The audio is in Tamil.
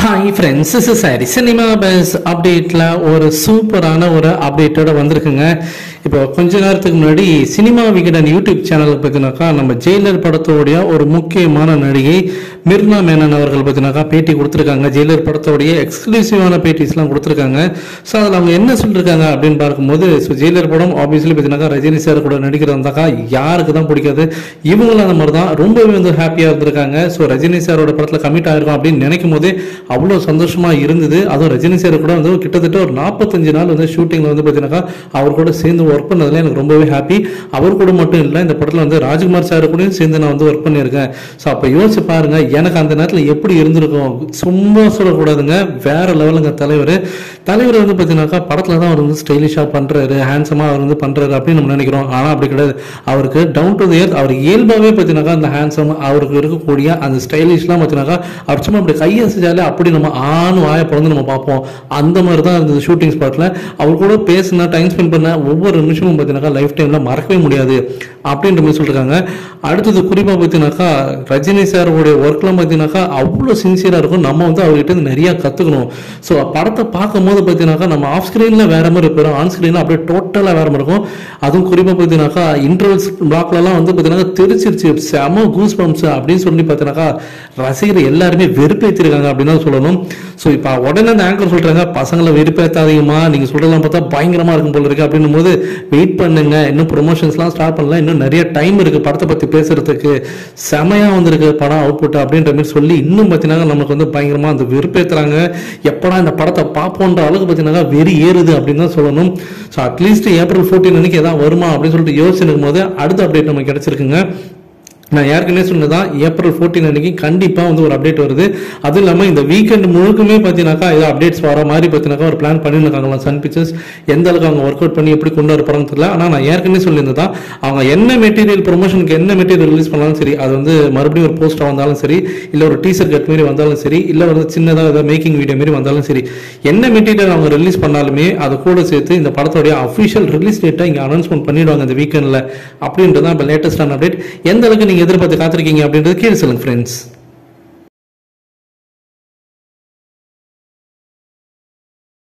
ஹாய் ஃப்ரெண்ட்ஸ் இஸ் சாரி சினிமா பஸ் அப்டேட்டில் ஒரு சூப்பரான ஒரு அப்டேட்டோட வந்திருக்குங்க இப்போ கொஞ்ச நேரத்துக்கு முன்னாடி சினிமா விகடன் யூடியூப் சேனலுக்கு பார்த்தீங்கன்னாக்கா நம்ம ஜெயிலர் படத்தோடைய ஒரு முக்கியமான நடிகை மிர்னா மேனன் அவர்கள் பார்த்தீங்கன்னாக்கா பேட்டி கொடுத்துருக்காங்க ஜெயிலர் படத்தோடைய எக்ஸ்க்ளூசிவான பேட்டிஸ்லாம் கொடுத்துருக்காங்க ஸோ அதில் அவங்க என்ன சொல்லியிருக்காங்க அப்படின்னு பார்க்கும்போது ஸோ ஜெயிலர் படம் ஆப்வியஸ்லி பார்த்தீங்கன்னாக்கா ரஜினி சார் கூட நடிக்கிறது இருந்தாக்கா யாருக்கு தான் பிடிக்காது இவங்களும் அந்த மாதிரி தான் ரொம்பவே வந்து ஹாப்பியாக இருந்திருக்காங்க ஸோ ரஜினி சாரோட படத்தில் கமிட் ஆயிருக்கும் அப்படின்னு நினைக்கும் போதே அவ்வளோ சந்தோஷமா இருந்தது அதுவும் ரஜினி சார் கூட வந்து கிட்டத்தட்ட ஒரு நாற்பத்தஞ்சு நாள் வந்து ஷூட்டிங்ல வந்து பார்த்தீங்கன்னாக்கா அவர் கூட சேர்ந்து ஒர்க் பண்ணதுல எனக்கு ரொம்பவே ஹாப்பி அவர் கூட மட்டும் இல்லை இந்த படத்தில் வந்து ராஜ்குமார் சார் கூடயும் சேர்ந்து நான் வந்து ஒர்க் பண்ணியிருக்கேன் ஸோ அப்போ யோசிச்சு பாருங்க எனக்கு அந்த நேரத்தில் எப்படி இருந்திருக்கும் சும்மா சொல்லக்கூடாதுங்க வேற லெவலுங்க தலைவர் தலைவர் வந்து பார்த்தீங்கன்னாக்கா படத்தில் தான் அவர் வந்து ஸ்டைலிஷாக பண்ணுறாரு ஹேண்ட்ஸமாக அவர் வந்து பண்ணுறாரு அப்படின்னு நம்ம நினைக்கிறோம் ஆனால் அப்படி கிடையாது அவருக்கு டவுன் டு இயர் அவர் இயல்பாகவே பார்த்தீங்கன்னாக்கா அந்த ஹேண்ட்ஸம் அவருக்கு இருக்கக்கூடிய அந்த ஸ்டைலிஷ்லாம் பார்த்தீங்கன்னாக்கா அவர் சும்மா அப்படி கையை செஞ்சாலே அப்படி நம்ம ஆணு வாய பிறந்து நம்ம பார்ப்போம் அந்த மாதிரி தான் இருந்தது ஷூட்டிங் ஸ்பாட்டில் அவர் கூட பேசின டைம் ஸ்பெண்ட் பண்ண ஒவ்வொரு நிமிஷமும் பார்த்தீங்கன்னாக்கா லைஃப் டைமில் மறக்கவே முடியாது அப்படின்ற மாதிரி சொல்லியிருக்காங்க அடுத்தது குறிப்பாக பார்த்தீங்கன்னாக்கா ரஜினி சாரோடைய ஒர்க்லாம் பார்த்தீங்கன்னாக்கா அவ்வளோ சின்சியராக இருக்கும் நம்ம வந்து அவர்கிட்ட இருந்து நிறைய கற்றுக்கணும் ஸோ படத்தை பார்க்கும்போது பார்த்தீங்கன்னாக்கா நம்ம ஆஃப் ஸ்க்ரீனில் வேற மாதிரி இருப்போம் ஆன் ஸ்க்ரீனில் அப்படியே டோட்டலாக வேற மாதிரி இருக்கும் அதுவும் குறிப்பாக பார்த்தீங்கன்னாக்கா இன்டர்வல்ஸ் பிளாக்லலாம் வந்து பார்த்தீங்கன்னா தெரிச்சிருச்சு செம கூஸ் பம்ப்ஸ் அப்படின்னு சொல்லி பார்த்தீங்கன்னாக்கா ரசிகர் எல்லாருமே வெறுப்பேற்றிருக்காங்க அப்படின்னு தான் சொல்லணும் ஸோ இப்போ உடனே அந்த ஆங்கர் சொல்றாங்க பசங்களை வெறுப்பேற்றாதீங்கம்மா நீங்கள் சொல்றதெல்லாம் பார்த்தா பயங்கரமா இருக்கும் போல இருக்கு அப்படின்னும் போது வெயிட் பண்ணுங்க இன்னும் ப்ரொமோஷன்ஸ்லாம் ஸ்டார்ட் பண்ணலாம் இன்னும் நிறைய டைம் இருக்கு படத்தை பத்தி பேசுறதுக்கு செமையா வந்திருக்கு படம் அவுட்புட் அப்படின்ற மாதிரி சொல்லி இன்னும் பார்த்தீங்கன்னா நமக்கு வந்து பயங்கரமா அந்த வெறுப்பேத்துறாங்க எப்படா இந்த படத்தை பார்ப்போன்ற அளவுக்கு பார்த்தீங்கன்னா வெறி ஏறுது அப்படின்னு தான் சொல்லணும் ஸோ அட்லீஸ்ட் ஏப்ரல் ஃபோர்டீன் அன்னைக்கு ஏதாவது வருமா அப்படின்னு சொல்லிட்டு யோசிச்சிருக்கும் போது அடுத்த அப்டேட் நமக்கு கிடைச்சிருக்குங்க நான் ஏற்கனவே சொன்னதான் ஏப்ரல் ஃபோர்டீன் அன்னைக்கு கண்டிப்பாக வந்து ஒரு அப்டேட் வருது அதுவும் இல்லாமல் இந்த வீக்கெண்ட் முழுக்குமே பார்த்தீங்கன்னாக்கா ஏதோ அப்டேட்ஸ் வர மாதிரி பார்த்தீங்கன்னாக்கா ஒரு பிளான் பண்ணியிருக்காங்களா சன் பிக்சர்ஸ் எந்த அளவுக்கு அவங்க ஒர்க் அவுட் பண்ணி எப்படி கொண்டு வர போகிறாங்க தெரியல ஆனால் நான் ஏற்கனவே சொல்லியிருந்ததா அவங்க என்ன மெட்டீரியல் ப்ரொமோஷனுக்கு என்ன மெட்டீரியல் ரிலீஸ் பண்ணாலும் சரி அது வந்து மறுபடியும் ஒரு போஸ்ட்டாக வந்தாலும் சரி இல்லை ஒரு டீசர் கட் மாரி வந்தாலும் சரி இல்லை வந்து சின்னதாக ஏதாவது மேக்கிங் வீடியோ மாரி வந்தாலும் சரி என்ன மெட்டீரியல் அவங்க ரிலீஸ் பண்ணாலுமே அது கூட சேர்த்து இந்த படத்தோடைய அஃபிஷியல் ரிலீஸ் டேட்டை இங்கே அனௌன்ஸ்மெண்ட் பண்ணிடுவாங்க இந்த வீக்கெண்டில் அப்படின்றது தான் இப்போ லேட்டஸ்டான அப்டேட் எந்த அளவுக்கு நீங்கள் எதிர்பார்த்து காத்திருக்கீங்க அப்படின்றது கீழே சொல்லுங்க ஃப்ரெண்ட்ஸ்